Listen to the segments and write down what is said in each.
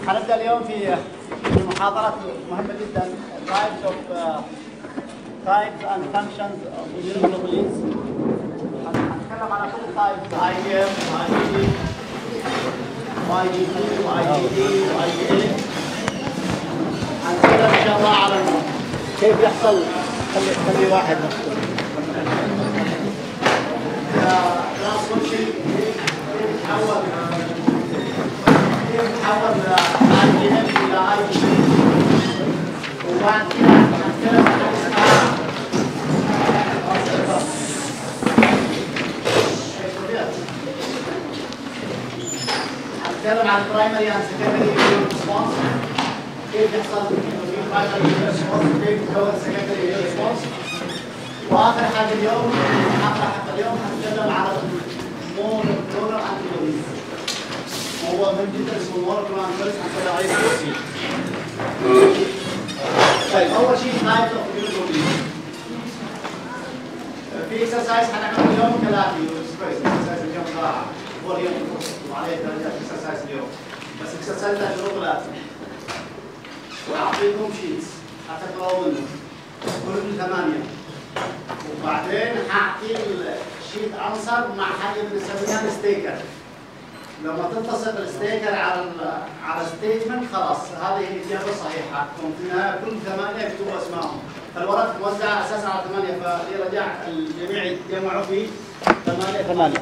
حنبدا اليوم في في محاضره مهمه جدا types of uh, types and functions of immunoglobulins هنتكلم على كل types IgM IgG IgG وIgD وIgA هنتكلم ان شاء الله على كيف يحصل خلي خلي واحد لا كل شيء يتحول يتحول اي جي ام الى اي جي وبعد كده هنتكلم عن اسمها هنتكلم عن البرايمري اند سكندري ريسبونس كيف يحصل في برايمري ريسبونس كيف يتكون سكندري ريسبونس واخر حاجه اليوم اخر حاجه اليوم هنتكلم على المونوكلونال انتيبوديز هو من جدا اسمه المونوكلونال انتيبوديز هنتكلم عليه بالتفصيل طيب اول شيء تايبس اوف immunoglobulin في اكسرسايز هنعمله اليوم ثلاثي كويس اكسرسايز اليوم ساعه هو اليوم وعليه درجات اكسرسايز اليوم بس اكسرسايز له شروط لازم واعطيكم شيتس هتقراوا منه كل ثمانيه وبعدين هعطي الشيت انسر مع حاجه بنسميها الستيكر لما تتصل الستيكر على ال- على ستيتمنت خلاص هذه هي الاجابه الصحيحه تكون في النهايه كل ثمانيه يكتبوا اسمائهم فالورق موزع اساسا على ثمانيه فلرجع الجميع يتجمعوا في ثمانيه ثمانيه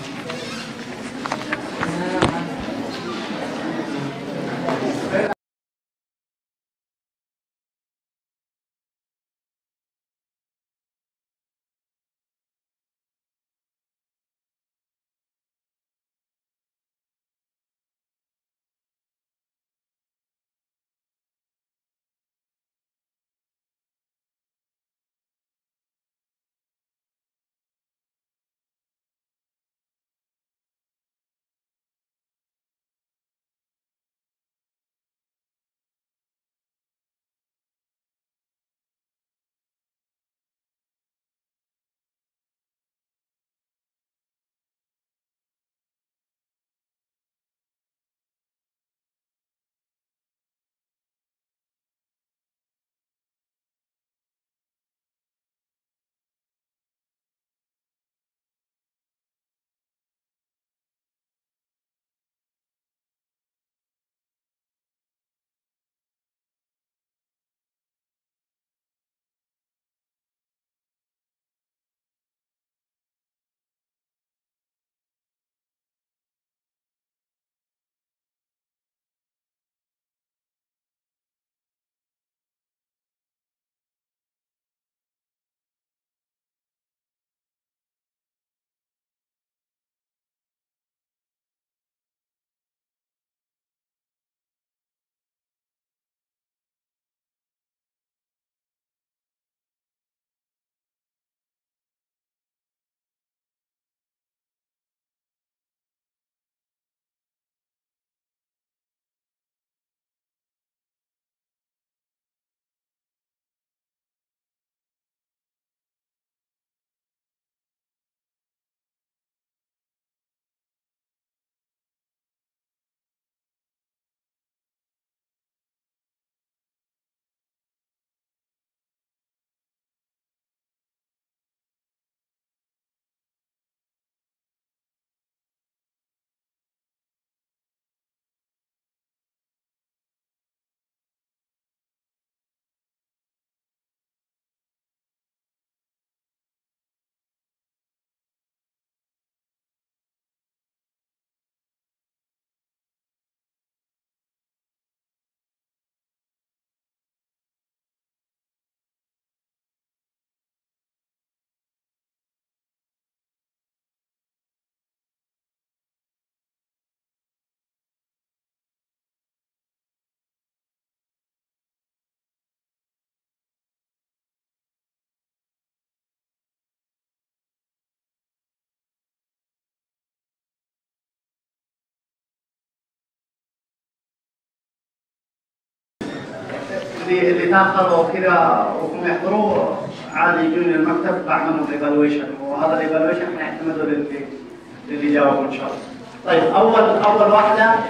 اللي اللي تاخروا كذا وهم يحضروا عادي يجوني المكتب بعمل ايفالويشن وهذا الايفالويشن حيعتمدوا للي للي جاوبوا ان شاء الله. طيب اول اول واحده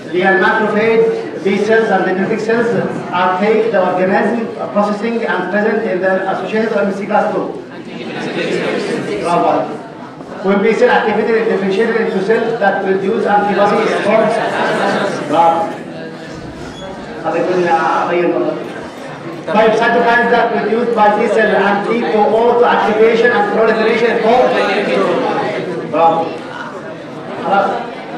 اللي هي الماكروفيج B cells and dendritic cells are take the organism processing and present in the associated MSC class 2. برافو عليك. When B cell activated is differentiated into cells that produce antibodies for برافو. هذا يقول لي اغير مرة. طيب cytokines that produced by T cell and T4O to activation and proliferation for برافو. خلاص.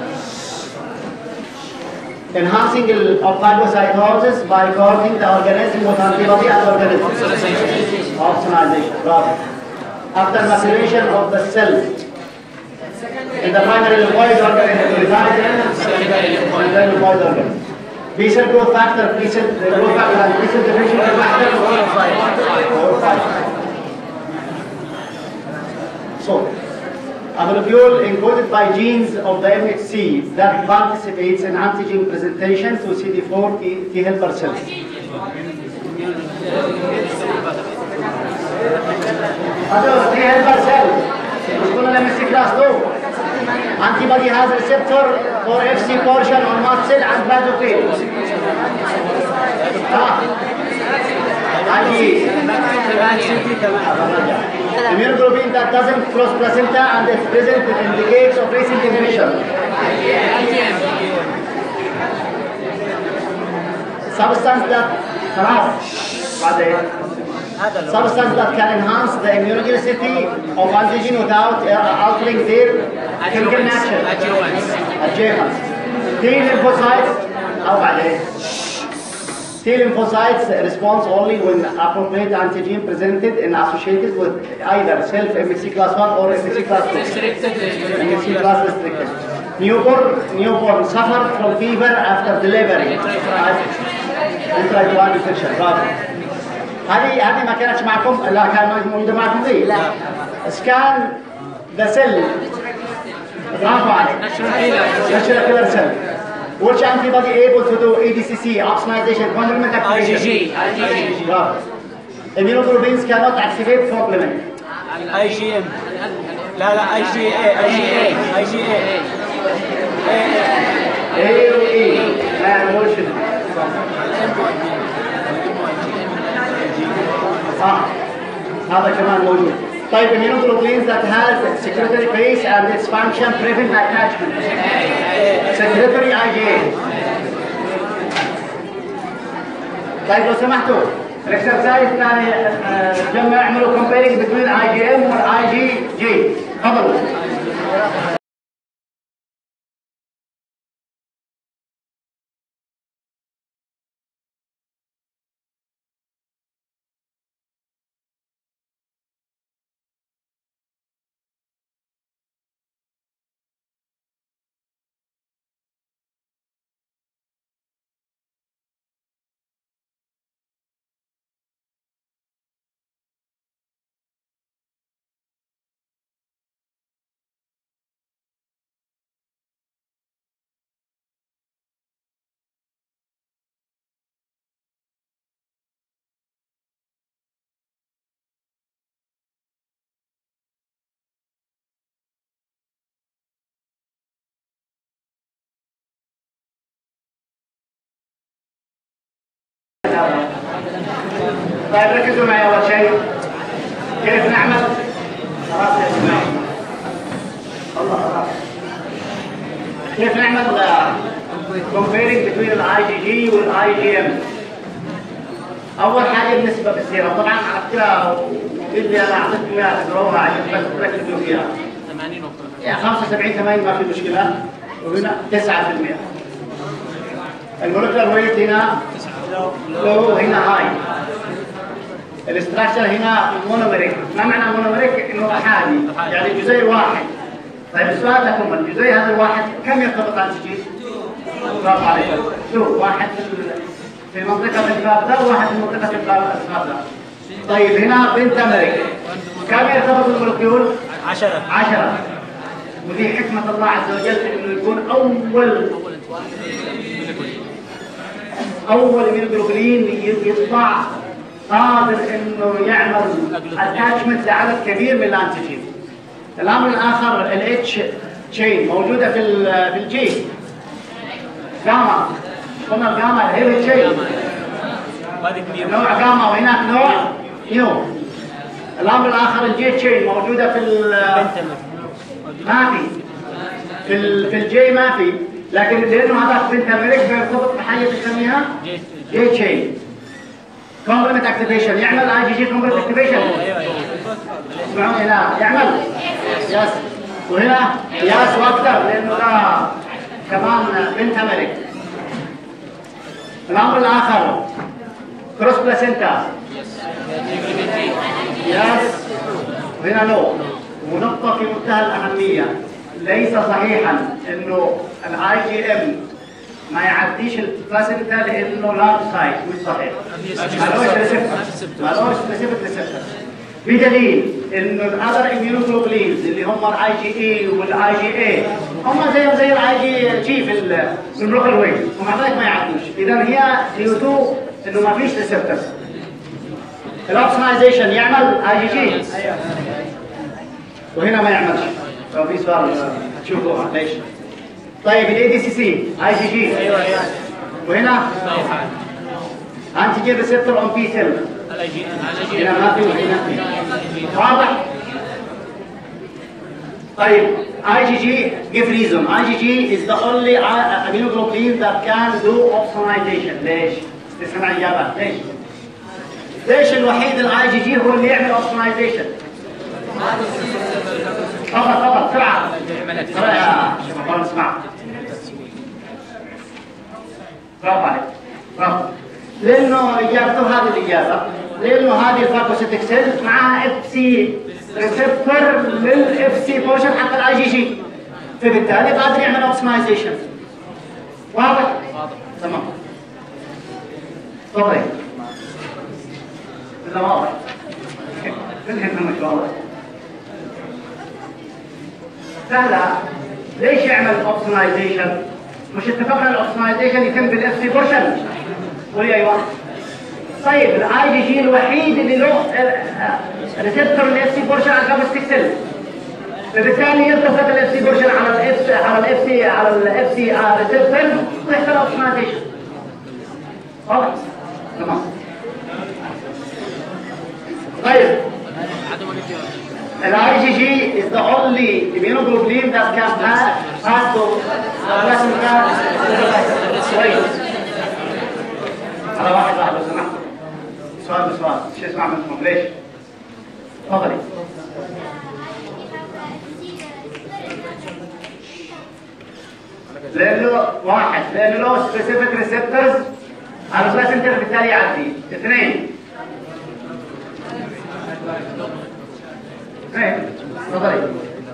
enhancing ال- of phagocytosis by coating the organism with antibody and organism. Opsonization. Bravo. After maturation of the cell in the primary lymphoid organism, resides in the lymphoid organism. B cell growth factor, B cell growth factor, and B cell division factor. Four or five. Four or five. So, a molecule encoded by genes of the MHC that participates in antigen presentation to CD4 T, T helper cells. هذا T helper cell. يقولون MHC class 2. Antibody has receptor for FC portion on mast cell and basophil. Ah. هذه Immunoglobulin that doesn't cross placenta and is present in the case of recent inhibition. Substance that خلاص بعدين substance that can enhance the immunogenicity of antigen without uh, altering their chemical nature. Adjuvants. T lymphocytes أو بعدين T lymphocytes responds only when appropriate antigen presented and associated with either self MHC class 1 or MHC class 2. MHC class restricted. Newborn, newborn suffer from fever after delivery. Intra-dual infection. برافو. هذه هذه ما كانت معكم لا كان موجوده معكم ذي لا سكان ذا سيل برافو عليك Natural killer cell. Which antibody able to do ADCC, opsonization, complement activation? IgG. Bravo. Immunoglobulins cannot activate complement. اي جي ام لا لا اي جي اي اي جي اي اي جي اي A و E. لا emulsion. صح. هذا كمان موجود. طيب immunoglobulins that has secretory base and its function prevent attachment. Secretory IgA. طيب لو سمحتوا الاكسرسايز الثاني آه، جمع اعملوا comparing between IgM وال IgG. تفضلوا. طيب ركزوا معي اول شيء كيف نعمل خلاص يا جماعه الله خلاص كيف نعمل comparing between الاي جي جي والاي جي ام اول حاجه بالنسبه بالسيره طبعا عرفتها اللي انا اعطيتكم اياها تقروها عشان بس تركزوا فيها 80 نقطة يعني 75 80 ما في مشكله وهنا 9% المولكيولر ويت هنا لو هنا هاي الاستراكشر هنا مونوميريك ما معنى مونوميريك انه احادي يعني جزيء واحد طيب السؤال لكم الجزيء هذا الواحد كم يرتبط عن سجين؟ برافو عليكم شوف واحد في ال- في منطقة الباب ده وواحد في منطقة الباب الأسفل ده طيب هنا بنت أمريكا كم يرتبط المولكيول؟ 10 عشرة ودي حكمة الله عز وجل انه يكون اول اول ميوجلوبولين يطلع قادر انه يعمل اتاتشمنت لعدد كبير من الانتيجين. الامر الاخر الاتش تشين موجوده في ال- في الجين جاما قلنا الجاما هي شيء هذه كبيرة نوع جاما وهناك نوع نيو الامر الاخر الجي تشين موجوده في ال- ما في في ال- في الجي ما في لكن لانه هذا بنت امريك بيرتبط بحاجه نسميها جي تشين كومبلمنت اكتيفيشن يعمل اي جي جي كومبلمنت اكتيفيشن ايوه ايوه اسمعوا هنا يعمل يس وهنا يس واكثر لانه ده كمان بنت امريك الامر الاخر كروس بلاسينتا يس هنا نو ونقطة في منتهى الأهمية ليس صحيحا إنه الاي جي ام ما يعديش البلاسينتا لأنه لارج سايت مش صحيح مالوش ريسبتور مالوش سبيسيفيك ريسبتور بدليل انه الاذر اميونوجلوبولينز اللي هم الاي جي اي والاي جي اي هم زيهم زي الاي جي جي في ال- في البروكل ويف ومع ذلك ما يعدوش اذا هي ديو تو انه ما فيش ريسبتور الاوبسونايزيشن يعمل اي جي جي وهنا ما يعملش لو في سؤال تشوفوها ليش طيب الاي دي سي سي اي جي جي ايوه ايوه وهنا انتيجين ريسبتور اون بي سيل الاي جي الاي جي هنا ما في وهنا في واضح طيب IgG give reason IgG is the only uh, immunoglobulin that can do opsonization ليش؟ تسمع الإجابة ليش؟ ليش الوحيد الاي جي جي هو اللي يعمل opsonization؟ تفضل تفضل بسرعة بسرعة يا شيخ محمد اسمع برافو عليك برافو لانه اجابته هذه الاجابه لانه هذه الفاكوسيتك سيل معها اف سي ريسبتور للاف سي بورشن حق الاي جي جي فبالتالي قادر يعمل اوبسمايزيشن واضح؟ واضح تمام طيب اذا واضح كلهم مش واضح سهلة ليش يعمل اوبسمايزيشن؟ مش اتفقنا الاوبسمايزيشن يتم بالاف سي بورشن قولي ايوه طيب الاي جي جي الوحيد اللي له ريسبتور الاف سي بورشن على الكابستيك سيل فبالتالي يلتصق الاف سي بورشن على الاف على الاف سي على الاف سي ريسبتور ويحصل اوبسمايزيشن واضح؟ تمام طيب The IgG is the only immunoglobulin that can pass, pass to plasma كويس. على واحد واحد لو سمحت. سؤال بسؤال، شو اسمع منكم ليش؟ تفضلي. لانه واحد لانه له سبيسيفيك ريسبتورز على البلاسنتر بالتالي يعدي. اثنين ايه تفضلي.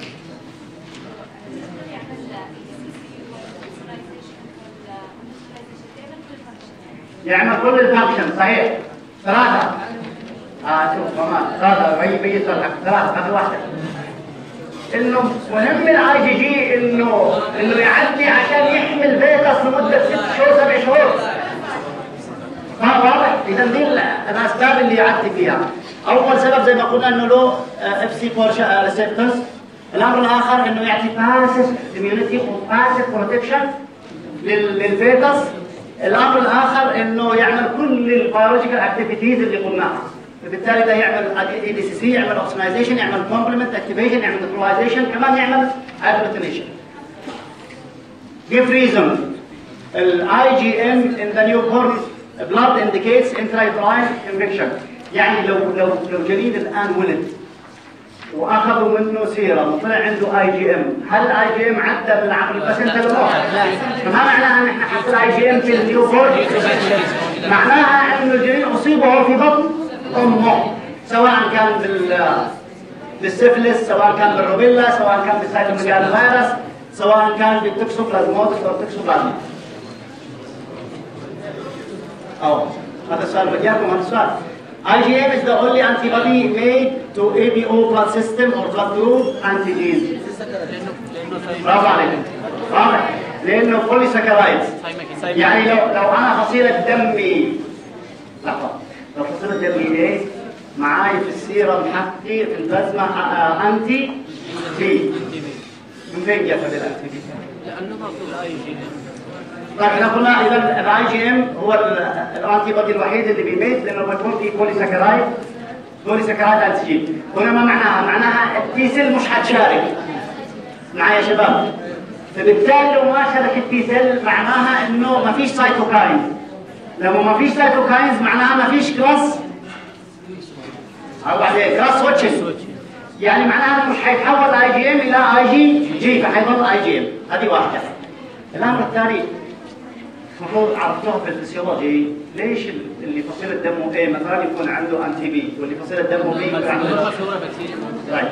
يعمل كل الفانكشن صحيح ثلاثة اه شوف كمان ثلاثة بي بي صلح ثلاثة هذه واحدة انه مهم الاي جي جي انه انه يعدي عشان يحمل فيتس لمدة ست شهور سبع شهور ها واضح؟ اذا دي ال- الاسباب اللي يعدي فيها اول سبب زي ما قلنا انه له اف سي ريسبتورز الامر الاخر انه يعطي باسف اميونيتي وباسف بروتكشن للفيتس الامر الاخر انه يعمل كل البيولوجيكال اكتيفيتيز اللي قلناها فبالتالي ده يعمل اي دي سي سي يعمل اوبسمايزيشن يعمل كومبلمنت اكتيفيشن يعمل نيوترلايزيشن كمان يعمل اجلوتينيشن give reason ال IgM in the newborn blood indicates intrauterine infection يعني لو لو لو جنين الان ولد واخذوا منه سيرم وطلع عنده اي جي ام هل اي جي ام عدى بالعقل بس انت لو فما معناها ان احنا حط الاي جي ام في النيو بورن معناها انه الجنين اصيب وهو في بطن امه سواء كان بال بالسفلس سواء كان بالروبيلا سواء كان بالسايتوميجال فيروس سواء كان بالتوكسوبلازموزس او التوكسوبلازما أو هذا السؤال بديكم هذا السؤال IgM is the only antibody made to ABO blood system or blood group antigen. برافو عليك. واضح؟ لأنه بوليساكرايدز. يعني لو لو أنا فصيلة دمي لحظة لو فصيلة دمي إيه؟ معاي في السيرم حقي في البلازما آه، آه، أنتي تي. من فين جت هذه الأنتي تي؟ لانه ما في الاي جي طيب احنا قلنا اذا الاي جي ام هو الانتي بودي الوحيد اللي بيميت لانه بيكون في بوليساكرايد بوليساكرايد انتيجين هنا ما معناها؟ معناها التي سيل مش حتشارك معايا يا شباب فبالتالي لو ما شارك التي سيل معناها انه ما فيش سايتوكاينز لما ما فيش سايتوكاينز معناها ما فيش كلاس او بعدين كلاس سويتشنج يعني معناها مش حيتحول اي جي ام الى اي جي جي فحيظل اي جي ام هذه واحده الامر الثاني المفروض عرفتوها في الفسيولوجي ليش اللي فصيله دمه A مثلا يكون عنده انتي بي واللي فصيله دمه B يكون عنده طيب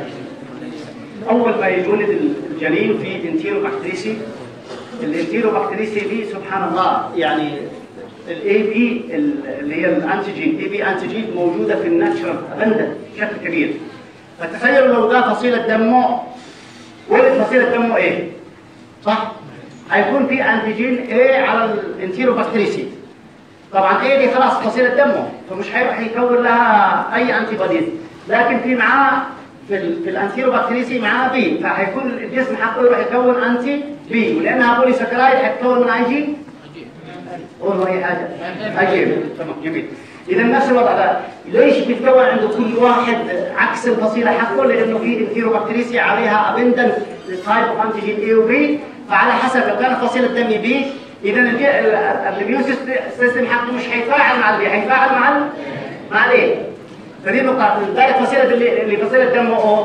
اول ما يولد الجنين في انتيروبكتريسي الانتيروبكتريسي دي سبحان الله يعني الاي بي اللي هي الانتيجين اي بي انتيجين موجوده في الناتشرال ابندنت بشكل كبير فتخيلوا لو ده فصيله دمه ولد فصيله دمه ايه صح هيكون في انتيجين A على الانتيروبكتريسي طبعا A دي خلاص فصيله دمه فمش هيروح يكون لها اي انتي بوديز لكن في معاه في ال في الانتيروبكتريسي معاه بي فهيكون الجسم حقه يروح يكون انتي بي ولانها بولي سكرايد حتكون من اي جي قولوا اي حاجه اي جي تمام جميل اذا نفس الوضع ده ليش بيتكون عنده كل واحد عكس الفصيله حقه لانه في انتيروبكتريسي عليها ابندنت تايب اوف انتيجين اي وبي فعلى حسب لو كانت فصيله دم بي اذا الاميون سيستم حقه مش هيتفاعل مع البي هيتفاعل مع ال مع الايه فدي نقطه لذلك فصيله اللي, اللي فصيله دمه او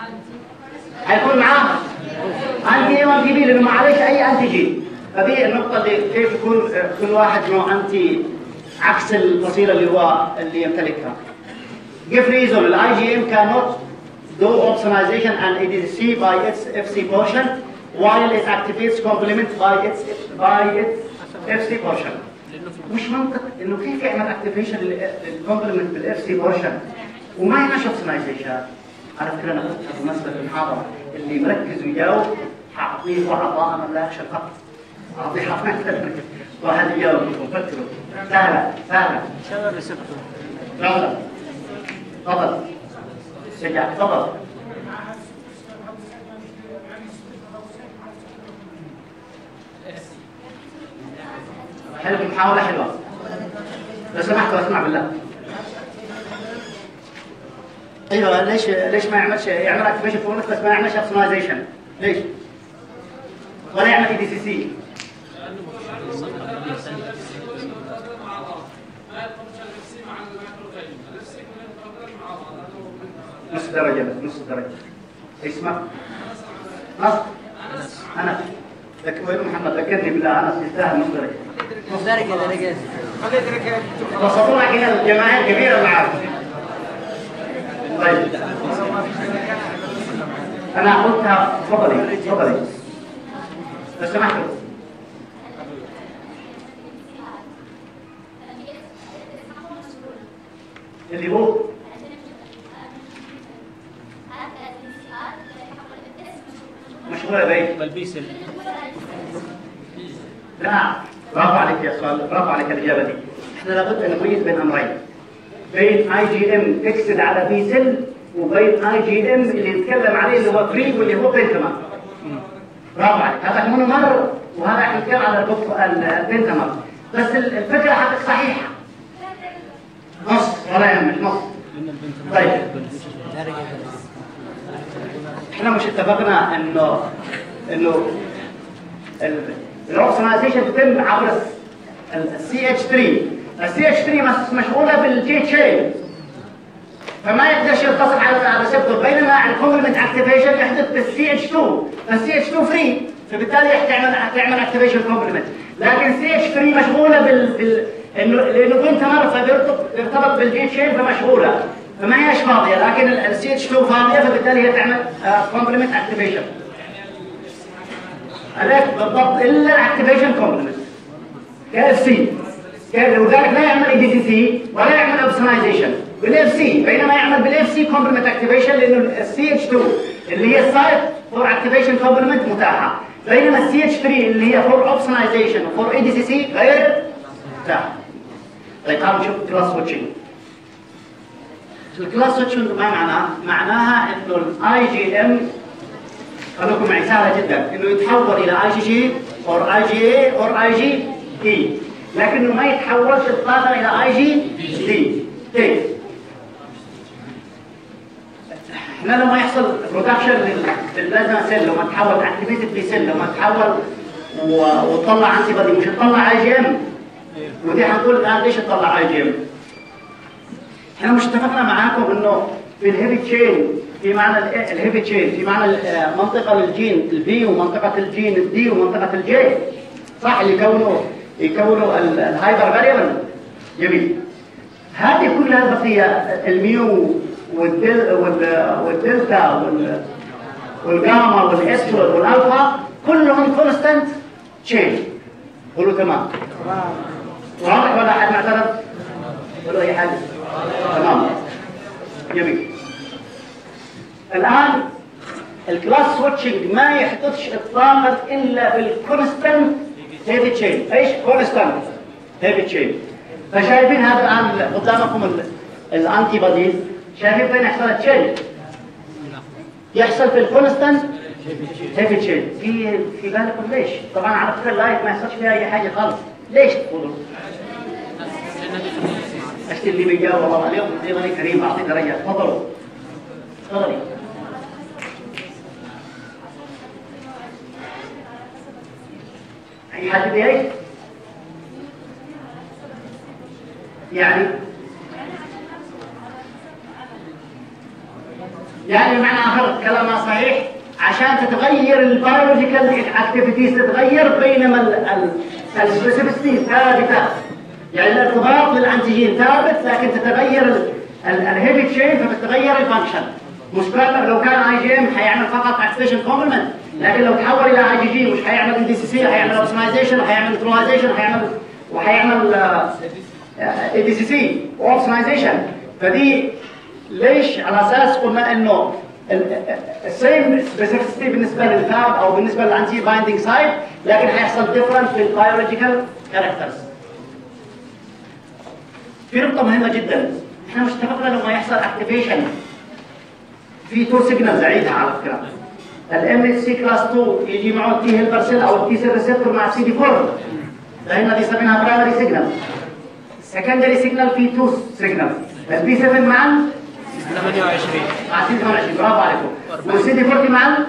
هيكون معاه انتي اي وانتي بي لانه ما عليش اي انتيجين فدي النقطه اللي كيف يكون كل واحد له انتي عكس الفصيله اللي هو اللي يمتلكها give reason الاي جي ام cannot do opsonization and ADC by its FC portion while it activates complement by its by its FC portion مش منطق انه كيف يعمل اكتيفيشن للكومبلمنت بالاف سي بورشن وما يعملش اوبسمايزيشن على فكره انا قلت في مناسبه المحاضره اللي مركز ويجاوب حاعطيه وعطاء مبلغ شفقه اعطيه حقنا واحد يجاوب فكروا سهله سهله شغل ريسبتور تفضل تفضل شجع تفضل حلو محاولة حلوة لو سمحت اسمع بالله ايوه ليش ليش ما يعملش يعمل اكتيفيشن فورمت بس ما يعملش ابسونايزيشن ليش؟ ولا يعمل اي دي سي سي نص درجة بس نص درجة اسمك نص أنا لك وين محمد ذكرني بالله أنس يستاهل نص درجة نص درجة درجات وسطونا كده الجماهير كبيرة معاك طيب أنا قلتها تفضلي تفضلي لو سمحتوا اللي هو مشغولة بإيه؟ بالبيسل لا برافو عليك يا سؤال برافو عليك الاجابه دي احنا لابد ان نميز بين امرين بين اي جي ام فيكسد على بي سيل وبين اي جي ام اللي نتكلم عليه اللي هو فري واللي هو بنتمر برافو عليك هذا مونومر وهذا احنا نتكلم على البوك- البنتمر بس ال- الفكره حقك صحيحه نص ولا يهمك نص طيب احنا مش اتفقنا انه انه الاوكسنايزيشن تتم عبر السي اتش 3 السي اتش 3 مشغوله بالجي تشين فما يقدرش يلتصق على الريسبتور بينما الكومبلمنت اكتيفيشن يحدث بالسي اتش 2 فالسي اتش 2 فري فبالتالي تعمل تعمل اكتيفيشن كومبلمنت لكن سي اتش 3 مشغوله بال, بال... انه لانه كنت مره فبيرتبط بيرتبط بالجي تشين فمشغوله فما هيش فاضيه لكن السي اتش 2 فاضيه فبالتالي هي تعمل كومبلمنت اكتيفيشن عليك بالضبط الا الاكتيفيشن كومبلمنت كاف سي ولذلك لا يعمل اي دي سي سي ولا يعمل اوبسونايزيشن بالاف سي بينما يعمل بالاف سي كومبلمنت اكتيفيشن لانه السي اتش 2 اللي هي السايت فور اكتيفيشن كومبلمنت متاحه بينما السي اتش 3 اللي هي فور اوبسونايزيشن وفور اي دي سي سي غير متاحه طيب تعالوا نشوف كلاس سويتشنج الكلاس سويتشنج ما معناه؟ معناها انه الاي جي ام خلوكم معي سهله جدا انه يتحول الى اي جي جي اور اي جي اي اور اي جي اي لكنه ما يتحولش اطلاقا الى اي جي دي كيف؟ احنا لما يحصل برودكشن للبلازما سيل لما تحول اكتيفيتد بي سيل لما تحول و- وتطلع انتي بودي مش تطلع اي جي ام ودي حنقول الان ليش تطلع اي جي ام احنا مش اتفقنا معاكم انه في الهيفي تشين في معنى ال- الهيفي تشين في معنى ال- آه، منطقه الجين البي ومنطقه الجين الدي ومنطقه الجي صح اللي يكونوا يكونوا ال- الهايبر فاريبل جميل هذه كلها البقيه الميو والدل وال- والدلتا وال- والجاما والاسود والالفا كلهم كونستنت تشين قولوا تمام واضح ولا حد معترض؟ قولوا اي حاجه تمام جميل الان الكلاس سويتشنج ما يحدثش اطلاقا الا بالكونستنت هيفي تشين ايش كونستنت هيفي تشين فشايفين هذا الان قدامكم ال- الانتي بوديز شايفين فين يحصل التشين يحصل في الكونستنت هيفي تشين في في بالكم ليش طبعا على فكره اللايف ما يحصلش فيها اي حاجه خالص ليش تقولوا اشتري اللي بيجاوب والله اليوم زي كريم اعطي درجه تفضلوا تفضلي اي حد بايش؟ يعني يعني بمعنى اخر كلامها صحيح عشان تتغير البيولوجيكال اكتيفيتيز تتغير بينما السبيسيفيستي ثابته يعني الارتباط للانتيجين ثابت لكن تتغير الهيفي تشين فبتتغير الفانكشن مش كان لو كان اي جي ام حيعمل فقط اكتيفيشن كومبلمنت لكن لو تحول الى اي جي جي مش حيعمل اي دي سي سي حيعمل اوبسمايزيشن وحيعمل نيوترلايزيشن وحيعمل وحيعمل اي دي سي سي واوبسمايزيشن فدي ليش على اساس قلنا انه السيم سبيسيفيستي بالنسبه للثاب او بالنسبه للانتي بايندينج سايت لكن حيحصل ديفرنت في البيولوجيكال كاركترز في نقطة مهمة جدا احنا مش اتفقنا لما يحصل اكتيفيشن في تو سيجنالز اعيدها على فكرة الام اتش سي كلاس 2 يجي معه التي هيلبر سيل او التي سيل ريسبتور مع السي دي 4 لان دي سميناها برايمري سيجنال سكندري سيجنال في تو سيجنال البي 7 مع ال 28 مع سي 28 برافو عليكم والسي دي 40 مع ال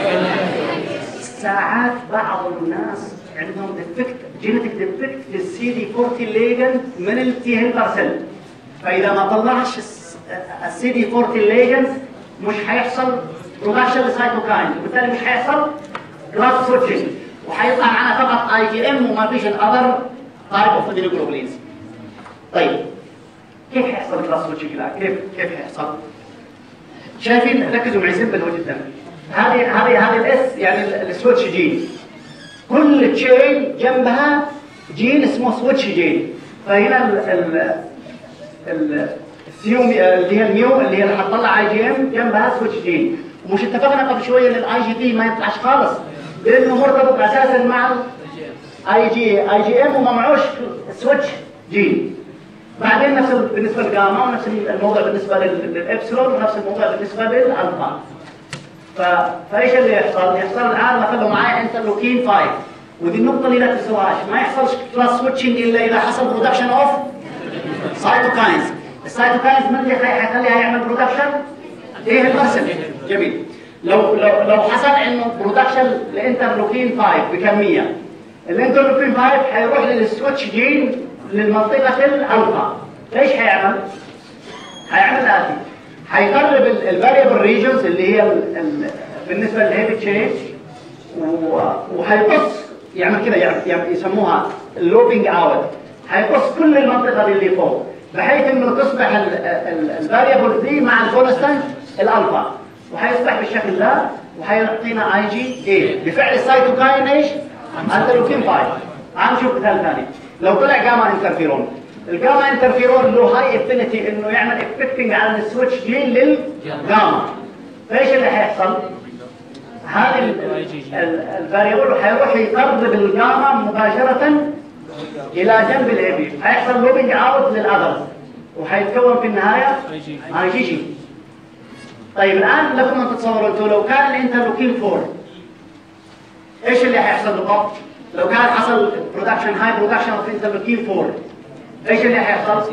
ساعات بعض الناس عندهم ديفكت جينيتك ديفكت في السي دي 40 ليجند من التي هيلبر سيل فاذا ما طلعش السي دي 40 ليجند مش هيحصل برودكشن لسايتوكاين وبالتالي مش هيحصل كلاس سويتشنج وهيطلع معنا فقط اي جي ام وما فيش الاذر تايب اوف immunoglobulins طيب كيف هيحصل كلاس سويتشنج الان؟ كيف كيف هيحصل؟ شايفين ركزوا معي سمبل جدا هذه هذه هذه الاس يعني ال- السويتش جين كل تشين جنبها جين اسمه سويتش جين فهنا ال ال ال السيو اللي هي الميو اللي هي اللي هتطلع اي جي ام جنبها سويتش جين ومش اتفقنا قبل شويه ان الاي جي دي ما يطلعش خالص لانه مرتبط اساسا مع اي جي اي جي ام وما معوش سويتش جين بعدين نفس ال- بالنسبه للجاما ونفس الموضوع بالنسبه لل- للابسلون ونفس الموضوع بالنسبه للالفا ف... فايش اللي يحصل؟ يحصل الان مثلا لو معايا انترلوكين 5 ودي النقطه اللي لا تنسوهاش ما يحصلش كلاس سويتشنج الا اذا حصل برودكشن اوف سايتوكاينز السايتوكاينز من اللي حي- حيخليها يعمل برودكشن؟ ايه البرسل جميل لو لو لو حصل انه برودكشن لانترلوكين 5 بكميه الانترلوكين 5 حيروح للسويتش جين للمنطقه الالفا ايش حيعمل؟ هيعمل الاتي هيقرب الفاريبل ريجنز اللي هي ال ال بالنسبه للهيفي تشين وهيقص يعمل كده يعمل يعمل- يسموها اللوبينج اوت هيقص كل المنطقه دي اللي فوق بحيث انه تصبح الفاريبل دي مع الكونستانت الالفا وهيصبح بالشكل ده وهيعطينا اي جي اي بفعل السيتوكاين ايش؟ انترلوكين 5 تعال نشوف مثال ثاني لو طلع جاما انترفيرون الجاما انترفيرون له هاي افينيتي انه يعمل افكتنج على السويتش جين للجاما فايش اللي هيحصل؟ هذه الفاريبل هيروح يقرب الجاما مباشرة إلى جنب الابي هيحصل لوبينج اوت للأذرز وهيتكون في النهاية اي جي جي طيب الآن لكم أن تتصوروا أنتم لو كان الانترلوكين 4 ايش اللي هيحصل بالضبط؟ لو كان حصل برودكشن هاي برودكشن اوف انترلوكين 4 ايش اللي حيحصل؟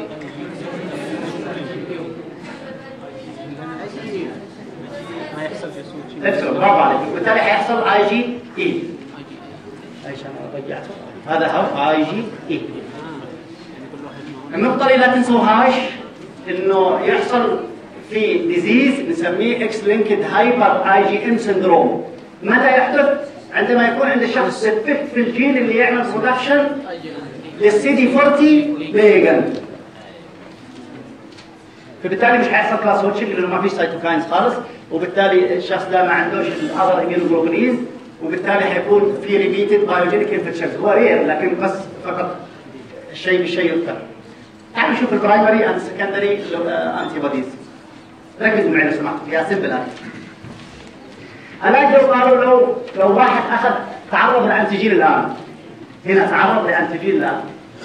ما يحصل جاسوس ابسلون برافو عليك وبالتالي حيحصل اي جي اي ايش انا رجعته هذا هو اي جي اي النقطة اللي لا تنسوهاش انه يحصل في ديزيز نسميه اكس لينكد هايبر اي جي ام سندروم متى يحدث؟ عندما يكون عند الشخص ديفكت في الجين اللي يعمل برودكشن للسي دي 40 ليجند فبالتالي مش حيحصل كلاس واتشنج لانه ما فيش سايتوكاينز خالص وبالتالي الشخص ده ما عندوش الاذر اميونوجلوبولينز وبالتالي حيكون في ريبيتد بايوجينيك انفكشنز هو رير لكن بس فقط الشيء بالشيء يذكر تعالوا نشوف البرايمري اند سكندري انتي بوديز ركزوا معي لو سمحتوا يا سمبل هذه الان جو قالوا لو لو واحد اخذ تعرض لانتيجين الان هنا تعرض لانتيجين الان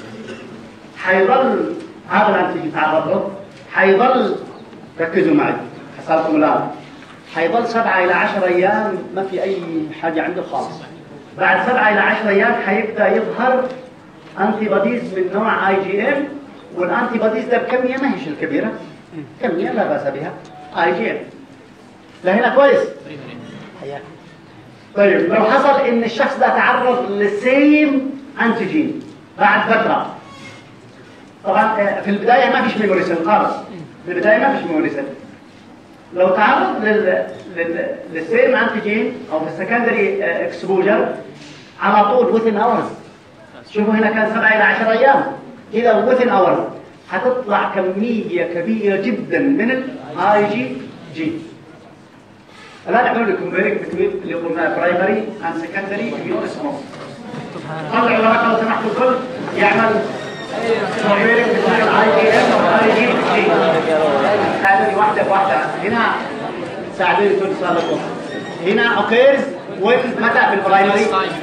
حيظل هذا الانتيجين تعرض له حيظل ركزوا معي حصلكم الان حيظل سبعة إلى عشر أيام ما في أي حاجة عنده خالص بعد سبعة إلى عشر أيام حيبدأ يظهر أنتي بوديز من نوع أي جي إم والأنتي بوديز ده بكمية ما هيش الكبيرة كمية لا بأس بها أي جي إم لهنا كويس حياك طيب لو حصل إن الشخص ده تعرض للسيم أنتيجين بعد فترة طبعا آه، في البداية ما فيش ميموري سيل خالص في البداية ما فيش ميموري سيل لو تعرض لل... لل... للسيم انتيجين او في السكندري اكسبوجر على طول وذن اورز شوفوا هنا كان 7 الى 10 ايام كذا وذن اورز هتطلع كميه كبيره جدا من الاي جي جي الان اعملوا لي كومبيرنج بتوين اللي قلنا برايمري اند سكندري اميون سمول طلعوا الورقه لو سمحتوا الكل يعمل كومبيرنج بتوين الاي جي ام والاي جي جي ساعدوني واحدة بواحدة هنا ساعدوني كل صار هنا اوكيرز وين متى في البرايمري؟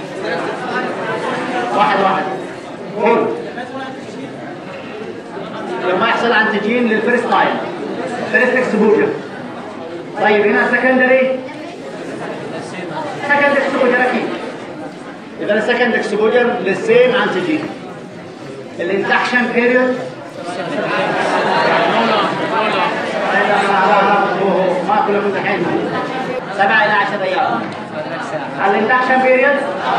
واحد واحد قول لما يحصل انتيجين للفيرست تايم فيرست اكسبوجر طيب هنا سكندري سكند اكسبوجر اكيد اذا السكند اكسبوجر للسيم انتيجين الانتكشن بيريود ما كلهم الحين سبعة إلى عشر أيام الاندكشن بيريد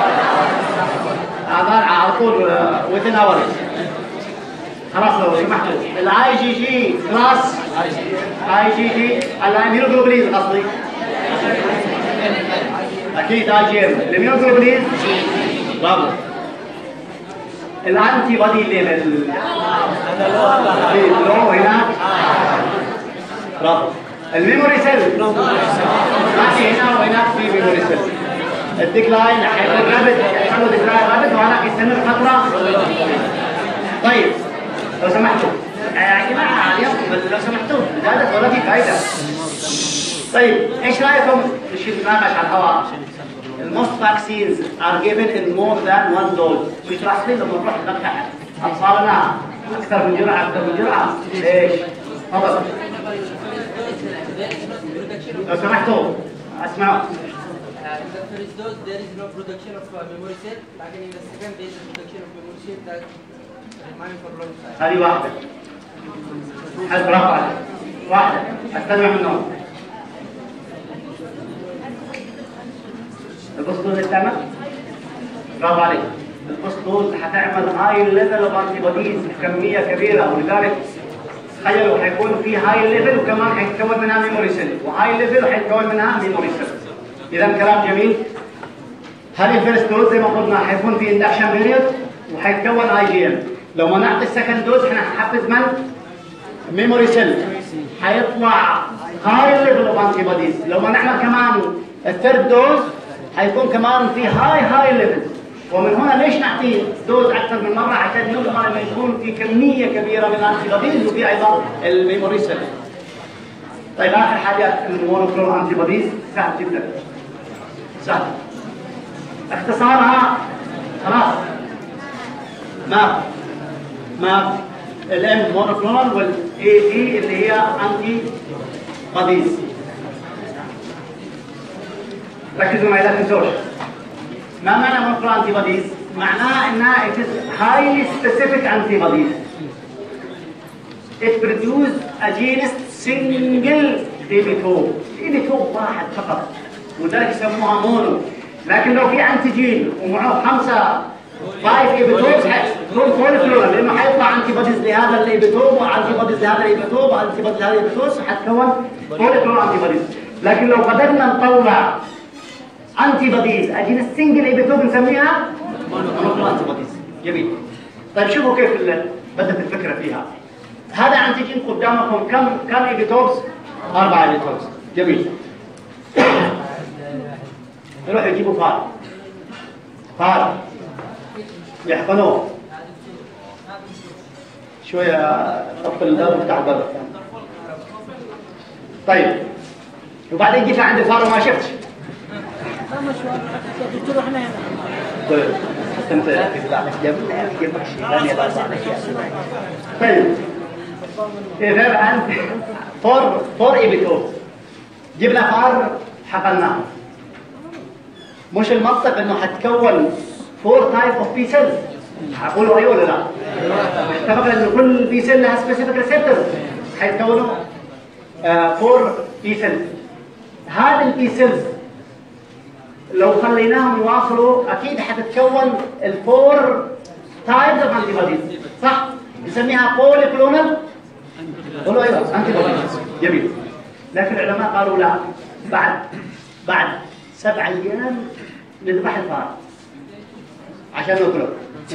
هذا على طول within hours خلاص لو سمحتوا الاي جي جي كلاس اي جي جي الاميونوجلوبوليز قصدي اكيد اي جي ام الاميونوجلوبوليز برافو الانتي بودي ليفل لو هنا برافو الميموري سيل ما في هنا وهناك في ميموري سيل الديكلاين حيكون رابط يحصل له ديكلاين رابط وهناك يستمر فتره طيب لو سمحتوا يا جماعه اليوم لو سمحتوا زادت ولا في فائده طيب ايش رايكم نشيل نتناقش على الهواء الموست vaccines are given in more than one dose مش راح لما نروح نفتح اطفالنا اكثر من جرعه اكثر من جرعه ليش؟ تفضل لو سمحتوا اسمعوا Uh, in the first dose, there is no production of uh, memory cell. Again, in the second, there is a production of memory cell that remain for long time. هذه واحده حل برافو عليك واحده استمع منهم البوستوز تعمل برافو عليك البوستوز حتعمل هاي ليفل اوف انتي بوديز كميه كبيره ولذلك تخيلوا حيكون في هاي ليفل وكمان حيتكون منها ميموري سيل وهاي ليفل وحيتكون منها ميموري سيل اذا كلام جميل هذه الفيرست دوز زي ما قلنا حيكون في اندكشن بيريود وحيتكون اي جي ام لو ما نعطي السكند دوز احنا حنحفز من؟ ميموري سيل حيطلع هاي ليفل اوف انتي بوديز لو ما نعمل كمان الثيرد دوز حيكون كمان في هاي هاي ليفل ومن هنا ليش نعطي دوز اكثر من مره عشان نضمن انه يكون في كميه كبيره من الانتي بوديز وفي ايضا الميموري سيل طيب اخر حاجه المونوكلونال انتي بوديز سهل جدا سهل اختصارها خلاص ما ما الام مونوكلونال والاي اي اللي هي انتي بوديز ركزوا معي لا تنسوش ما معنى مونوكلونال انتي بوديز؟ معناه انها it is highly specific antibodies it produces against single epitope epitope واحد فقط ولذلك يسموها مونو لكن لو في انتيجين ومعه خمسه فايف ايبيتوبس تكون فول فلورال لانه حيطلع انتي بوديز لهذا الايبيتوب وانتي بوديز لهذا الايبيتوب وانتي بوديز لهذا الايبيتوب حتكون فول فلورال انتي بوديز لكن لو قدرنا نطلع انتي بوديز اجين السنجل ايبيتوب نسميها مونوكلونال انتي بوديز جميل طيب شوفوا كيف ال- بدت الفكره فيها هذا انتيجين قدامكم كم كم ايبيتوبس؟ اربع ايبيتوبس جميل يروحوا يجيبوا فار فار يحقنوه شوية قفل الباب وافتح الباب الثاني طيب وبعدين جيت عند الفار وما شفتش دكتور احنا هنا طيب استمتع يا اخي بالله عليك جنب جنب الشيطان يا الله عليك يا أخي. طيب إذا أنت فور فور إيبيتوب جبنا فار حقناه مش المنطق انه حتكون فور تايب اوف بي سيلز هقولوا ايوه ولا لا؟ اتفقنا انه كل بي سيل لها سبيسيفيك ريسبتور حيتكونوا فور بي سيلز هذه البي سيلز لو خليناهم يواصلوا اكيد حتتكون الفور تايبز اوف انتي بوديز صح؟ نسميها بولي كلونال قولوا ايوه انتي بوديز جميل لكن العلماء قالوا لا بعد بعد سبع ايام نذبح الفار عشان ناكله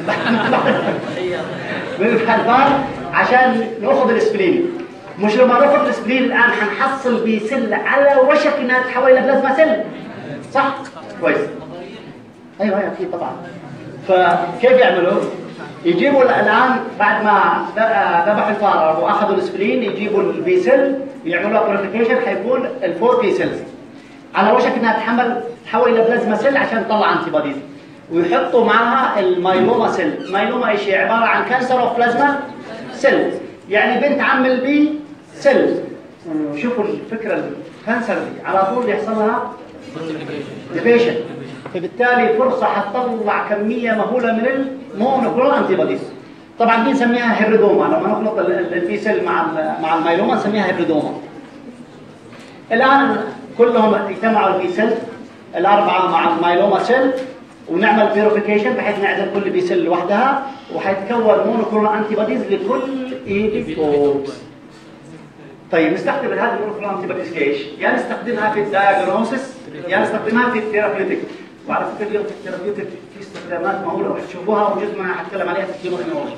نذبح الفار عشان ناخذ الاسبلين مش لما ناخذ الاسبلين الان حنحصل بسل على وشك انها تتحول الى بلازما سل صح؟ كويس ايوه ايوه اكيد طبعا فكيف يعملوا؟ يجيبوا الان بعد ما ذبح الفار واخذوا الاسبلين يجيبوا البي سيل يعملوا بوريفيكيشن حيكون الفور بي سيلز على وشك انها تحمل تحول الى بلازما سيل عشان تطلع انتي بوديز ويحطوا معها المايلوما سيل مايلوما ايش هي عباره عن كانسر اوف بلازما سيل يعني بنت عم البي سيل شوفوا الفكره الكانسر دي على طول يحصل لها ديفيشن فبالتالي فرصه حتطلع كميه مهوله من المونوكلونال انتي بوديز طبعا دي نسميها هيبريدوما لما نخلط البي سيل مع ال- مع المايلوما نسميها هيبريدوما الان كلهم اجتمعوا البي سيل الاربعه مع المايلوما سيل ونعمل بيوريفيكيشن بحيث نعزل كل بي سيل لوحدها وحيتكون مونوكلونال انتي بوديز لكل ايبيتوبس طيب نستخدم هذه المونوكلونال انتي بوديز ليش؟ يا نستخدمها في الدايجنوسيس يا نستخدمها في الثيرابيوتيك وعلى فكره اليوم في الثيرابيوتيك في استخدامات مهوله وحتشوفوها وجزء منها حتكلم عليها في الكيموثيرابي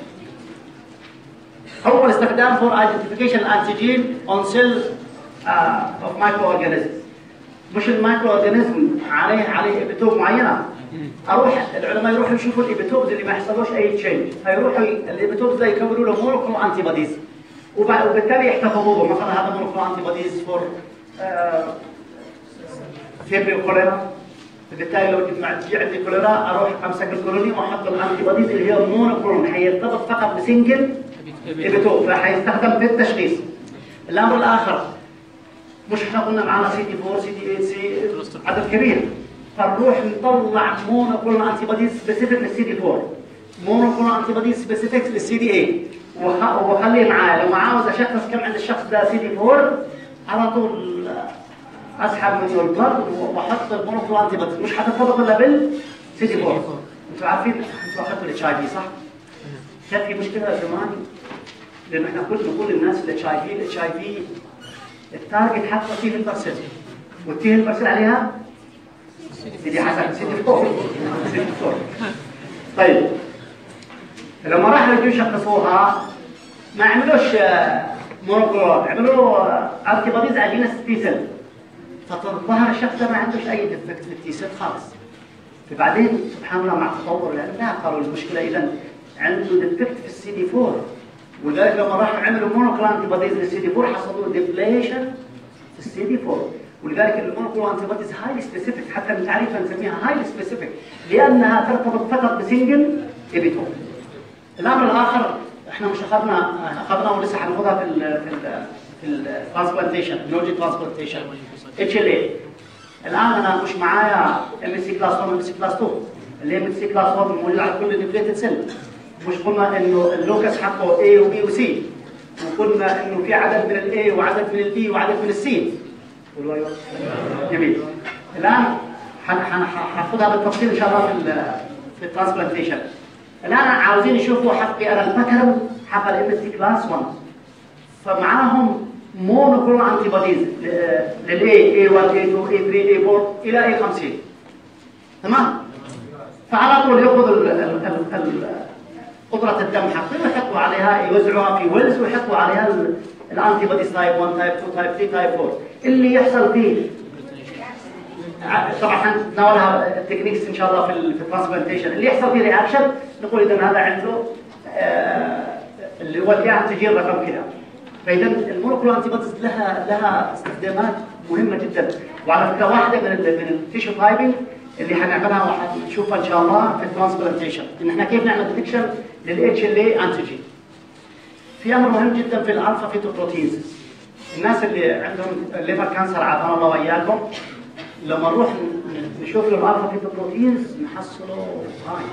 اول استخدام for identification antigen on cell uh, of microorganisms مش المايكرو اورجانيزم عليه عليه ايبيتوب معينه اروح العلماء يروحوا يشوفوا الايبيتوبز اللي ما يحصلوش اي تشينج فيروحوا الايبيتوبز ده يكونوا له مونوكلو انتي بوديز وبالتالي يحتفظوا به مثلا هذا مونوكلو انتي بوديز فور فيبري كوليرا بالتالي لو جمعت في عندي كوليرا اروح امسك الكولوني واحط الانتي بوديز اللي هي مونوكلون حيرتبط فقط بسنجل ايبيتوب فحيستخدم في التشخيص الامر الاخر مش احنا قلنا معانا سي دي 4 سي دي 8 سي عدد كبير فنروح نطلع مونوكلونال انتي بوديز سبيسيفيك للسي دي 4 مونوكلونال انتي بوديز سبيسيفيك للسي دي 8 واخليه معاه لما عاوز اشخص كم عند الشخص ده سي دي 4 على طول اسحب منه البلد واحط المونوكلونال انتي بوديز مش هترتبط الا بالسي دي 4 انتوا عارفين انتوا اخذتوا الاتش اي في صح؟ كانت في مشكله زمان لان احنا كنا نقول للناس الاتش اي في الاتش اي في التارجت حاطه فيه البرسل والتيه البرسل عليها سيدي حسن سيدي فوق سيدي فوق طيب لما راحوا يجوا يشخصوها ما عملوش مونوكلورات عملوا انتي بوديز اجينس تي سيل فظهر الشخص ده ما عندوش اي ديفكت للتي سيل خالص فبعدين سبحان الله مع تطور العلم قالوا المشكله اذا عنده ديفكت في السي دي 4 ولذلك لما راحوا عملوا مونوكلونال انتي بوديز للسي دي 4 حصلوا ديبليشن في السي دي 4 ولذلك المونوكلونال انتي بوديز هايلي سبيسيفيك حتى من تعريفها نسميها هايلي سبيسيفيك لانها ترتبط فقط بسنجل ايبيتوب الامر الاخر احنا مش اخذنا اخذنا ولسه هناخذها في ال في ال في الترانسبلانتيشن نوجي ترانسبلانتيشن اتش ال اي الان انا مش معايا ام اس سي كلاس 1 ام اس سي كلاس 2 اللي هي سي كلاس 1 موجود على كل النيوكليتد سيل مش قلنا انه اللوكس حقه A وبي وسي وقلنا انه في عدد من الاي وعدد من البي وعدد من السي قولوا ايوه جميل الان حن- حن- حناخذها بالتفصيل ان شاء الله في ال في الترانسبلانتيشن الان عاوزين نشوفوا حقي انا الباترن حق الام سي كلاس 1 فمعاهم مونوكلونال انتي بوديز للاي A1 A2 A3 A4 الى A50 تمام فعلى طول ياخذ ال- ال- ال- ال- قدرة الدم حقه ويحطوا عليها يوزعوها في ويلز ويحطوا عليها ال- الانتي بوديز تايب 1 تايب 2 تايب 3 تايب 4 اللي يحصل فيه ع- طبعا حنتناولها التكنيكس ان شاء الله في ال- في الترانسبلانتيشن اللي يحصل فيه رياكشن نقول اذا هذا عنده آه، اللي هو الانتيجين رقم كذا فاذا المونوكلونال انتي بوديز لها لها استخدامات مهمه جدا وعلى فكره واحده من ال من التيشو تايبنج اللي حنعملها وحنشوفها ان شاء الله في الترانسبلانتيشن ان احنا كيف نعمل ديتكشن للاتش ال اي انتيجين في امر مهم جدا في الالفا فيتوبروتينز الناس اللي عندهم ليفر كانسر عافانا الله واياكم لما نروح ن- نشوف له الالفا فيتوبروتينز نحصله هاي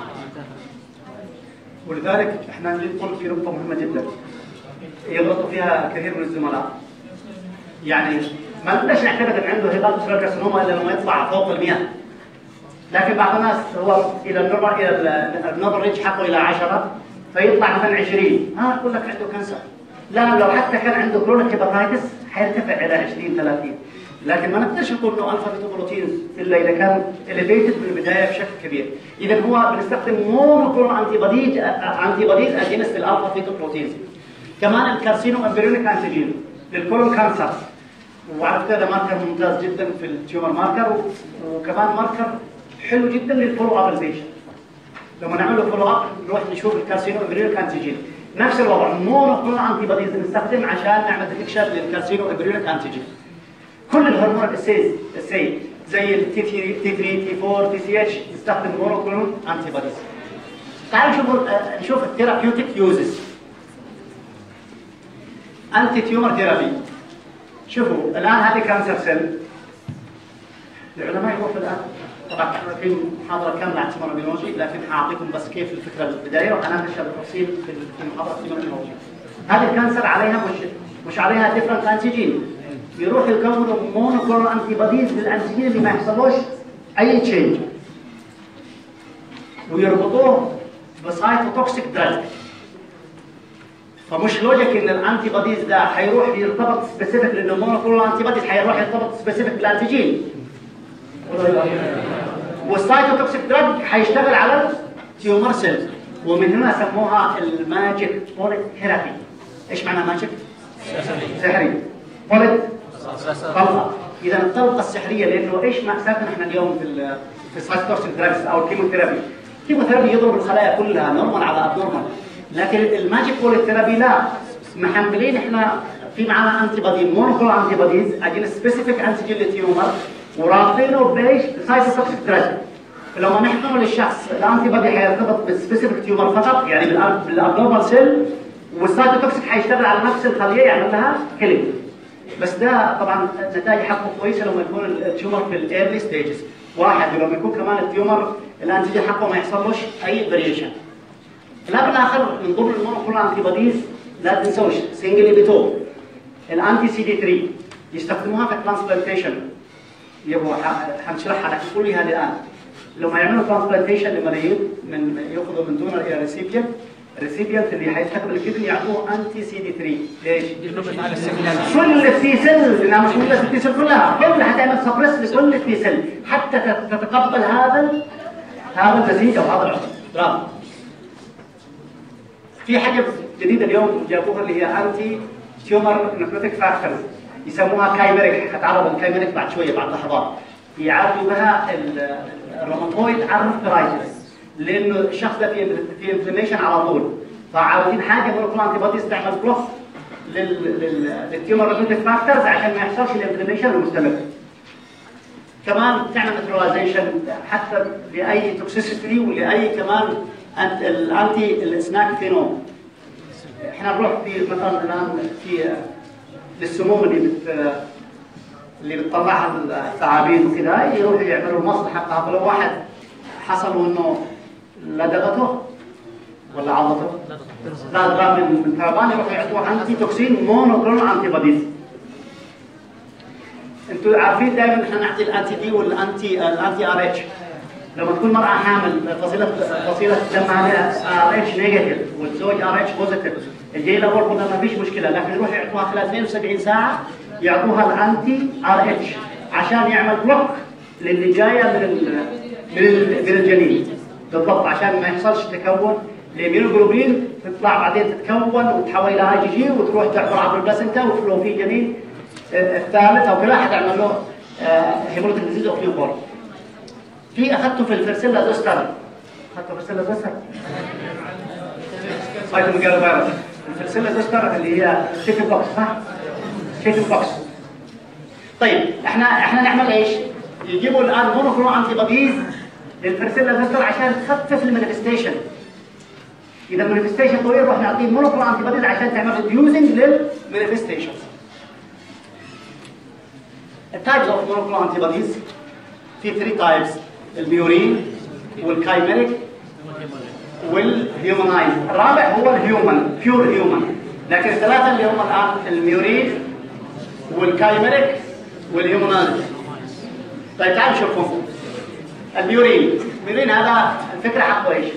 ولذلك احنا نقول في نقطه مهمه جدا يغلطوا فيها كثير من الزملاء يعني ما نقدرش نعتمد ان عنده هيباتوس كارسينوما الا لما يطلع فوق ال 100 لكن بعض الناس هو الى النمر الى ال- النمر ريتش حقه الى 10 فيطلع مثلا 20 ها يقول لك عنده كانسر لا لو حتى كان عنده كرونيك هيباتايتس حيرتفع الى 20 30 لكن ما نقدرش نقول انه الفا بيتوبروتين الا اذا كان اليفيتد من البدايه بشكل كبير اذا هو بنستخدم مونوكلونال انتي بوديز انتي بوديز اجينست الالفا بيتوبروتينز كمان الكارسينو امبريونيك انتيجين للكولون كانسر وعلى فكره ده ماركر ممتاز جدا في التيومر ماركر وكمان ماركر حلو جدا للفولو ابليشن لما نعمل له فولو اب نروح نشوف الكارسينو امبريونيك انتيجين نفس الوضع مونوكلونال انتي بوديز نستخدم عشان نعمل ديتكشن للكارسينو امبريونيك انتيجين كل الهرمونات السيز السي زي التي 3 تي 3 تي 4 تي سي اتش نستخدم مونوكلونال انتي بوديز تعالوا نشوف آه، نشوف الثيرابيوتيك يوزز انتي تيومر ثيرابي شوفوا الان هذه كانسر سيل العلماء يروحوا الان طبعا في محاضره كامله عن التيمونولوجي لكن حاعطيكم بس كيف الفكره البدايه وحنناقشها بالتفصيل في في محاضره التيمونولوجي هذه الكانسر عليها مش مش عليها ديفرنت انتيجين يروحوا يكونوا مونوكلونال انتي بوديز للانتيجين اللي ما يحصلوش اي تشينج ويربطوه بسايتوتوكسيك دراج فمش لوجيك ان الانتي بوديز ده حيروح يرتبط سبيسيفيك لانه مونوكلونال انتي بوديز حيروح يرتبط سبيسيفيك بالانتيجين والسايتوتوكسيك دراج حيشتغل على التيومر سيلز ومن هنا سموها الماجيك بوليت ثيرابي ايش معنى ماجيك؟ سحري بوليت طلقه اذا الطلقه السحريه لانه ايش ماساتنا احنا اليوم في ال في السايتوتوكسيك دراجز او الكيموثيرابي الكيموثيرابي يضرب الخلايا كلها نورمال على ابنورمال لكن الماجيك بوليت ثيرابي لا محملين احنا في معنا انتي بودي مونوكلونال انتي بوديز اجين سبيسيفيك انتيجين للتيومر ورابطينه بايش؟ سايتوتوكسيك دراج لما نحكم للشخص الانتي بودي حيرتبط بالسبيسيفيك تيومر فقط يعني بالأب- بالابنورمال سيل والسايتوتوكسيك حيشتغل على نفس الخليه يعمل لها كيلينج بس ده طبعا النتائج حقه كويسه لما يكون التيومر في الايرلي ستيجز واحد ولما يكون كمان التيومر الانتيجين حقه ما يحصلوش اي فاريشن الامر الاخر من ضمن المونوكلونال انتي بوديز لا تنسوش سنجل بيتو الانتي سي دي 3 يستخدموها في الترانسبلانتيشن يبغوا ح- حنشرحها لكن كلها الان لما يعملوا ترانسبلانتيشن لمريض من ياخذوا من دونر الى ريسيبيانت الريسيبيانت اللي حيستقبل الكدني يعطوه انتي سي دي 3 ليش؟ كل التي سيل لانها مش كل التي سيل كلها كلها حتعمل سبريس لكل التي سيل حتى تت- تتقبل هذا ال- هذا النسيج او هذا العنصر برافو في حاجه جديده اليوم جابوها اللي هي انتي تيومر نيكروتيك فاكتورز يسموها كايميريك هتعرض الكايميريك بعد شويه بعد لحظات يعالجوا بها ال- الروماتويد ارثرايتس لانه الشخص ده في في انفلاميشن على طول فعاوزين حاجه مونوكلونال انتي بوديز تعمل بلوك لل- لل- للتيومر نيكروتيك فاكتورز عشان ما يحصلش الانفلاميشن المستمر كمان تعمل نيتراليزيشن حتى لاي توكسيسيتي ولاي كمان أنت- الانتي السناك فينوم احنا نروح في مثلا الان في للسموم اللي بت اللي بتطلعها الثعابين وكذا يروحوا يعملوا المصل حقها فلو واحد حصلوا انه لدغته ولا عضته؟ لا ضرب من من ثعبان يروحوا يعطوه انتي توكسين مونوكلونال انتي بوديز انتوا عارفين دائما احنا نعطي الانتي دي والانتي الانتي ار اتش لما تكون مرأة حامل فصيلة فصيلة دمها ار اتش نيجاتيف والزوج ار اتش بوزيتيف الجاي لابور قلنا ما فيش مشكلة لكن يروحوا يعطوها خلال 72 ساعة يعطوها الانتي ار اتش عشان يعمل بلوك للي جاية من ال من ال من الجنين بالضبط عشان ما يحصلش تكون الاميونوجلوبين تطلع بعدين تتكون وتتحول الى اي جي جي وتروح تعبر عبر البلاسنتا ولو في جنين آه، الثالث او كذا حتعمل له هيمولوجين ديزيز اوف نيو بورن في اخذته في الفرسيلا زوستر اخذته فرسيلا زوستر سايتوميجالو فيروس الفرسيلا زوستر اللي هي تشيكن بوكس صح؟ تشيكن بوكس طيب احنا احنا نعمل ايش؟ يجيبوا الان مونوكلو انتي بوديز للفرسيلا زوستر عشان تخفف المانيفستيشن اذا المانيفستيشن طويل نروح نعطيه مونوكلو انتي بوديز عشان تعمل ريديوزنج للمانيفستيشن التايبس اوف مونوكلو انتي بوديز في 3 تايبس الميورين والكايميريك والهيومنايز الرابع هو الهيومن بيور هيومن لكن الثلاثه اللي هم الان الميورين والكايميريك والهيومنايز طيب تعالوا شوفوا الميورين الميورين هذا الفكره حقه ايش؟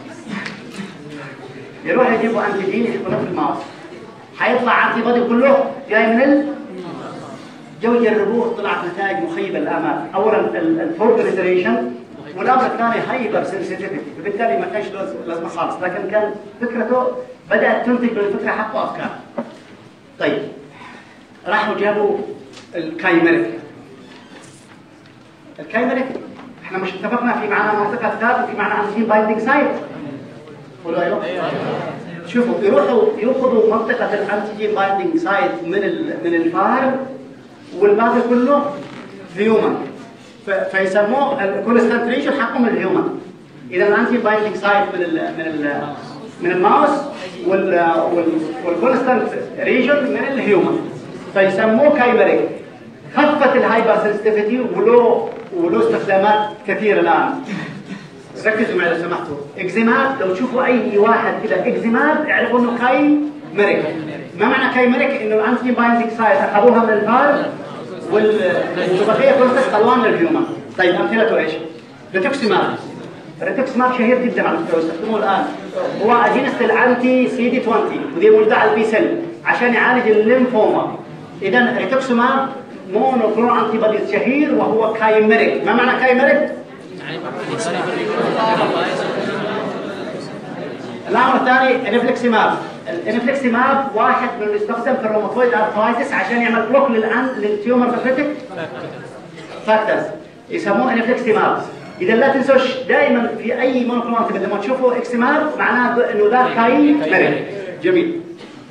يروح يجيبوا انتيجين يحطونه في الماوس حيطلع انتي بودي كله جاي من ال جو يجربوه طلعت نتائج مخيبه للامال اولا الفورجريزريشن والامر الثاني هايبر سنسيتيفيتي وبالتالي ما كانش له لازمه خالص لكن كان فكرته بدات تنتج من الفكره حقه افكار طيب راحوا جابوا الكايميريك الكايميريك احنا مش اتفقنا في معنى منطقه ثابت وفي معنى انتين بايندينج سايت قولوا ايوه شوفوا يروحوا ياخذوا منطقه الانتيجين بايندينج سايت من ال من الفار والباقي كله هيومن فيسموه الكونستنتريشن حقهم الهيومن اذا الانتي بايندينج سايت من ال من ال من الماوس وال والكونستنت ريجن من الهيومن فيسموه كايمريك خفت الهايبر سنسيتيفيتي ولو ولو استخدامات كثيره الان ركزوا معي لو سمحتوا اكزيمات لو تشوفوا اي واحد كذا اكزيمات اعرفوا انه كاي ميريك ما معنى كاي ميريك انه الانتي بايندينج سايت اخذوها من الفار والبقيه كلها الوان للهيومن طيب امثلته ايش؟ ريتوكسيماب ريتوكسيماب شهير جدا على فكره يستخدموه الان هو اجينست الانتي سي دي 20 ودي مولده على البي سيل عشان يعالج الليمفوما اذا ريتوكسيماب مونوكلون انتي بوديز شهير وهو كايميريك ما معنى كايميريك؟ الامر الثاني انفليكسيماب الانفليكسيماب واحد من اللي يستخدم في الروماتويد ارثرايتس عشان يعمل بلوك للان للتيومر بروفيتك فاكتورز يسموه انفليكسيماب اذا لا تنسوش دائما في اي مونوكلونات لما تشوفوا اكسيماب معناه انه ذا كاي مريض جميل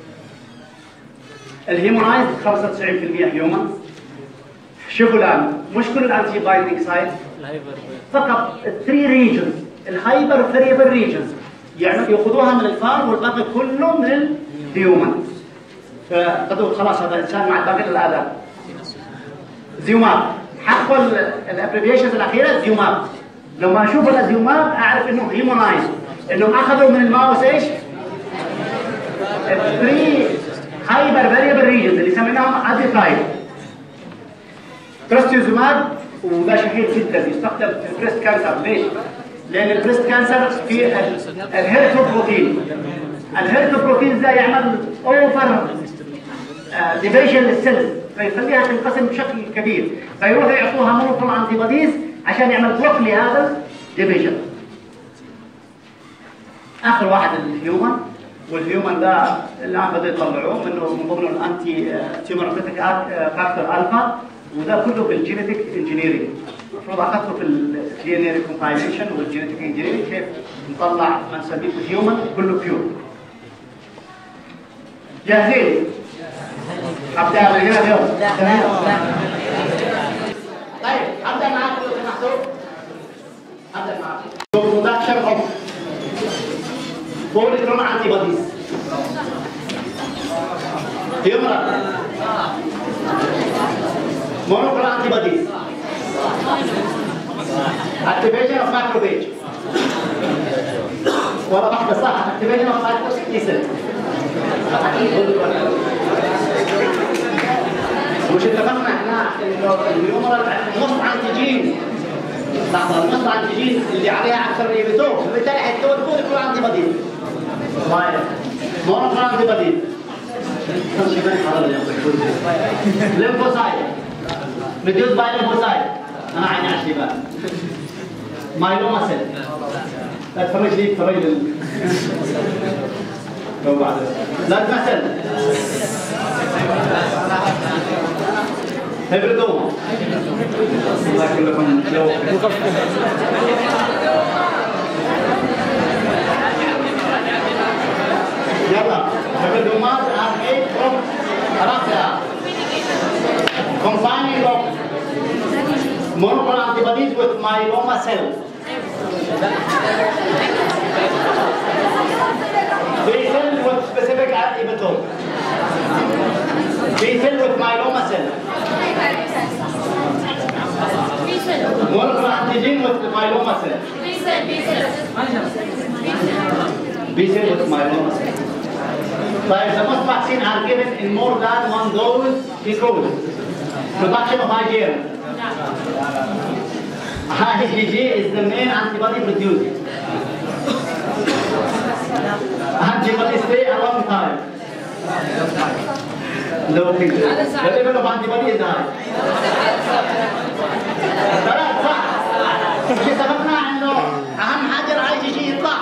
الهيمونايز 95% هيومن شوفوا الان مش كل الانتي بايندينج سايت فقط 3 ريجنز الهايبر فاريبل ريجنز يعني ياخذوها من الفار والباقي كله من الهيومن فقدوا خلاص هذا الانسان مع باقي الاعداء زيوماب حقوا الابريفيشنز الاخيره زيوماب لما اشوف الزيوماب اعرف انه هيمونايز انهم اخذوا من الماوس ايش؟ 3 هايبر فاريبل ريجنز اللي سميناهم اديتايب ترستيوزوماب وده شهير جدا يستخدم في البريست كانسر ليش؟ لان البريست كانسر في الهيرتوبروتين الهيرتوبروتين ده يعمل اوفر ديفيجن للسيلز فيخليها تنقسم بشكل كبير فيروحوا يعطوها مونوكلون انتي بوديز عشان يعمل بلوك لهذا الديفيجن اخر واحد الهيومن والهيومن ده الان بدأوا يطلعوه منه من ضمن الانتي تيومر فاكتور الفا وده كله بالجينيتك انجينيرنج المفروض اخذته في الدي ان اي ريكومبايليشن والجينيتك انجينيرنج كيف نطلع ما نسميه هيومن كله بيور جاهزين؟ ابدا من هنا اليوم طيب ابدا معاكم لو سمحتوا ابدا معاكم برودكشن اوف بوليكلون انتي بوديز هيومرال monoclonal antibodies. Activation of macrophage. ولا واحدة صح اكتبها هنا وصارت كيسل مش اتفقنا احنا انه النيومرال نص انتيجين لحظة النص انتيجين اللي عليها اكثر من يبتوه فبالتالي حيتكون كل كل انتي بديل طيب مونوكلونال انتي بديل lymphocyte reduced by lymphocyte انا عيني على الشباب مايلوما سيل لا تفرج لي تفرج لي لو بعد لا تمثل هبردوما الله يكلكم جو يلا هبردومات are made from راسها combining of monoclonal antibodies with myeloma cell. They cell with specific epitope. They cell with myeloma cell. Monoclonal antigen with myeloma cell. B cell with myeloma cell. But the most vaccine are given in more than one dose because production of IgM. IgG is the main antibody produced. Antibody stay a long time. No thing. The level of antibody is high. ثلاث صح. مش اتفقنا انه اهم حاجه الاي جي جي يطلع.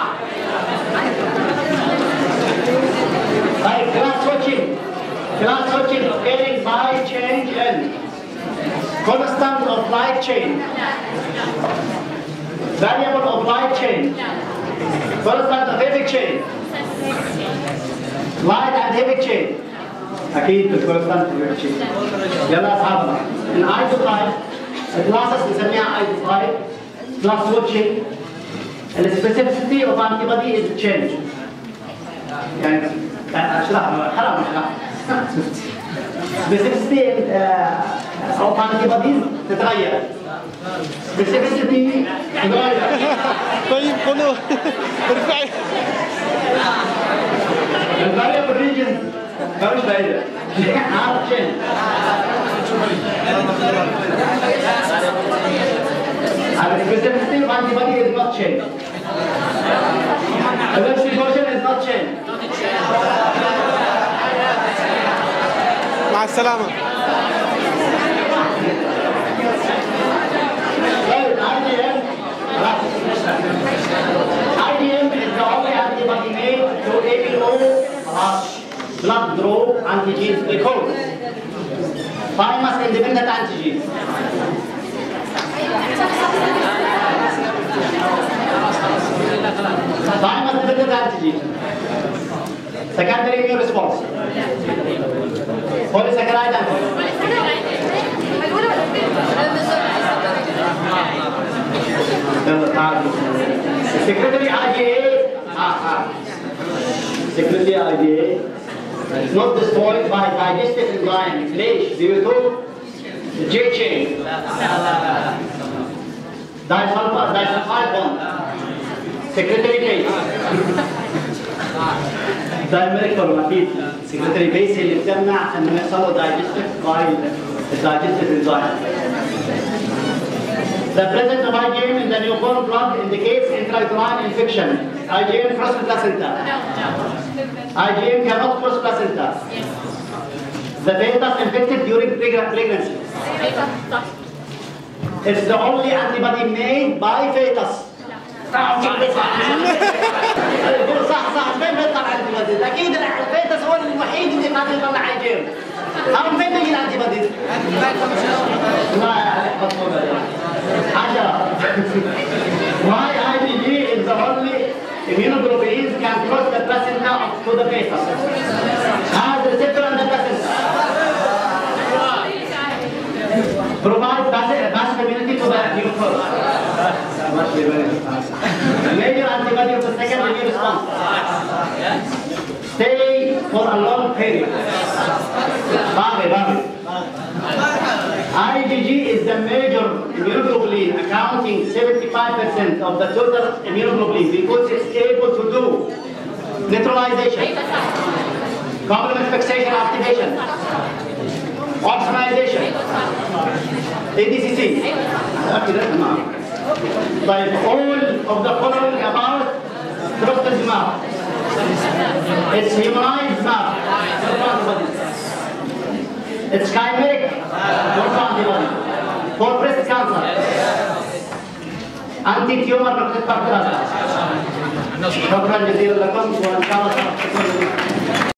Like class switching. Class switching occurring by change in constant of light chain. Variable of light chain. Constant of heavy chain. Light and heavy chain. أكيد الكونستانت heavy chain. يلا يا أصحابنا. الايزوتايب الكلاسز بنسميها ايزوتايب class switching السبيسيفيسيتي اوف انتي بودي از تشينج يعني اشرح حرام اشرح سبيسيفيسيتي اوف انتي بوديز تتغير سبيسيفيسيتي تتغير طيب كله ارفعي الفاريبل ريجن ملوش فايده عارف تشينج And the specificity of antibody is not changed. The distribution is not changed. مع السلامة Well, IgM, IgM is the only antibody made to ABO plus blood group antigens because thymus independent antigens. Thymus independent antigen. Secondary immune response. Polysaccharide antigen. Secretary IGA, ah, ah. Secretary IGA is not destroyed by digestive enzyme. ليش؟ due to J chain. Disulfide, disulfide bond. Secretary base. Dimeric aromatid. Secretary base اللي بتمنع انه يحصل له digestive by digestive enzyme. The presence of IgM in the newborn blood indicates intrauterine infection. IgM cross placenta. IgM cannot cross placenta. The fetus infected during preg- pregnancy. It's the only antibody made by fetus. صح صح فين بيطلع الانتي اكيد الفيتس هو الوحيد اللي قادر يطلع IgM. هم فين بيجي الانتي بوديز؟ ما عشرة. Why IgG is the only immunoglobulins can cross the placenta to the fetus. Has receptor on the placenta. Provide passive, passive immunity to the immune cell. Major antibody of the second immune response. Stay for a long period. Bobby, Bobby. IgG is the major immunoglobulin counting 75% of the total immunoglobulin because it's able to do neutralization, complement fixation activation, opsonization, ADCC. أكيد تمام. طيب all of the following about trastuzumab. It's humanized map. It's chimeric antibody for breast cancer. Anti-tumor necrotic factor. شكرا جزيلا لكم وان شاء الله